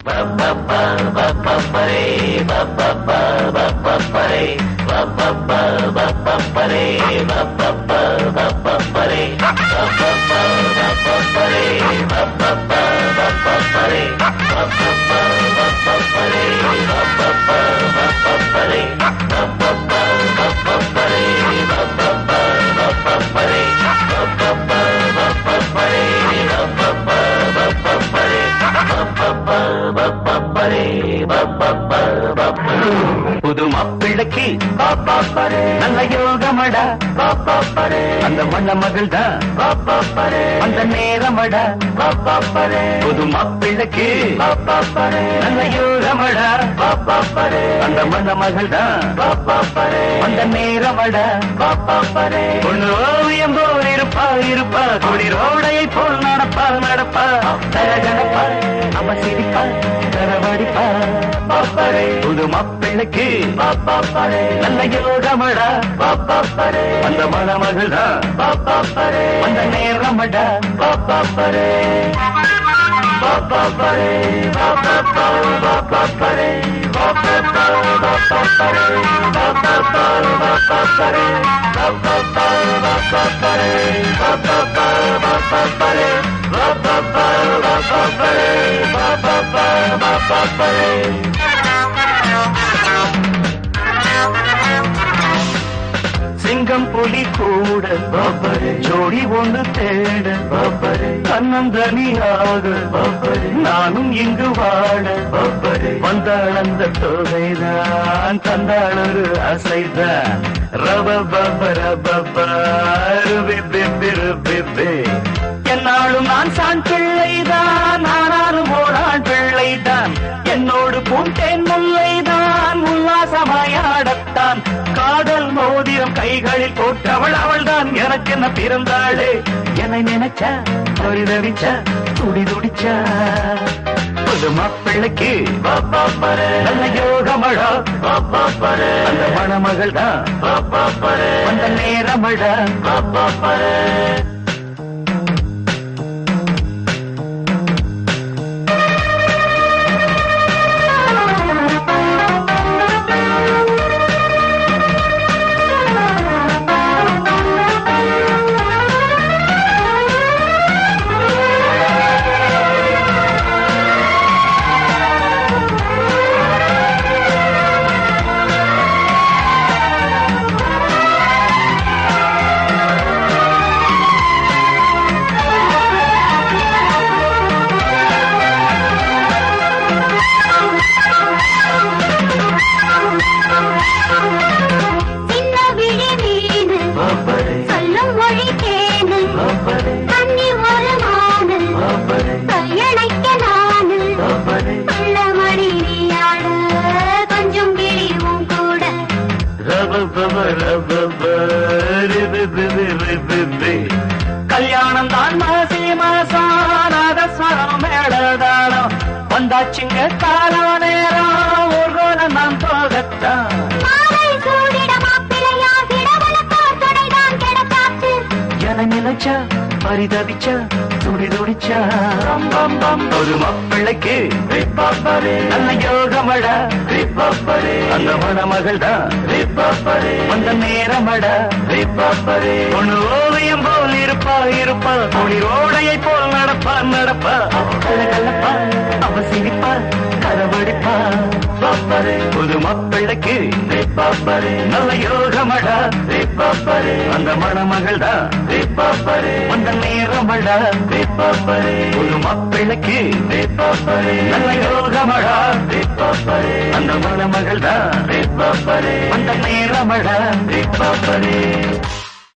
புது மாப்பிள்ளைக்கு நல்ல யோகமடா அந்த மண்ண மகள் தான் அந்த நேரமடா புது மாப்பிள்ளைக்கு நல்ல யோகமடா அந்த மண்ண மகள் தான் அந்த நேரமடா பொண்ணு ஓவியம் போல் இருப்பா இருப்பா குளிரோடையை போல் நடப்பா நடப்பா தரகடப்பா அவ சிரிப்பா தரவடிப்பா புது மாப்பிள்ளைக்கு நல்ல யோகமடா அந்த மணமகள் தான் அந்த நேரமடா சிங்கம் புலி கூட ஜோடி ஒன்று தேட தன்னந்தனியாக நானும் இங்கு வாழ வந்தாள் அந்த தொகைதான் தந்தாள் ஒரு அசைதான் ரப பப ரப என்னாலும் நான் சான் பிள்ளைதான் ஆனாலும் ஓரான் பிள்ளைதான் என்னோடு பூண்டேன் முல்லைதான் உல்லாசமாயாடத்தான் காதல் மோதிரம் கைகளில் போட்டவள் அவள்தான் எனக்கு என்ன பிறந்தாளே என்னை நினைச்சா பரிதவிச்சா துடி துடிச்சா புது மாப்பிள்ளைக்கு நல்ல யோகமழா அந்த மணமகள் தான் அந்த நேரமழா சின்ன விழி மீது சொல்லும் மொழி தேனு தண்ணி ஒரு மானு கையணைக்க நானு உள்ள மணி நீயாடு கொஞ்சம் விழிவும் கூட கல்யாணம் தான் மாசி மாசம் நாதஸ்வரம் மேடதாளம் வந்தாச்சுங்க கால நேரம் ஊர்கோல நான் போகத்தான் மாலை சூடிட மாப்பிள்ளையாகிட உனக்கோர் துணைதான் கிடைச்சாச்சு என நினைச்சா பரிதவிச்சா துடி துடிச்சா ஒரு மாப்பிள்ளைக்கு நல்ல யோகமடா அந்த மணமகள் தான் அந்த நேரமடா பொண்ணு ஓவியம் போல் இருப்பா இருப்பா குளிரோடையை போல் நடப்பா நடப்பா கலகலப்பா அவ சிரிப்பா கரவடிப்பா புது மாப்பிள்ளைக்கு நல்ல யோகமடா அந்த மணமகள் தான் அந்த நேரமடா புது மாப்பிள்ளைக்கு நல்ல யோகமடா அந்த மணமகள் தான் அந்த நேரமடா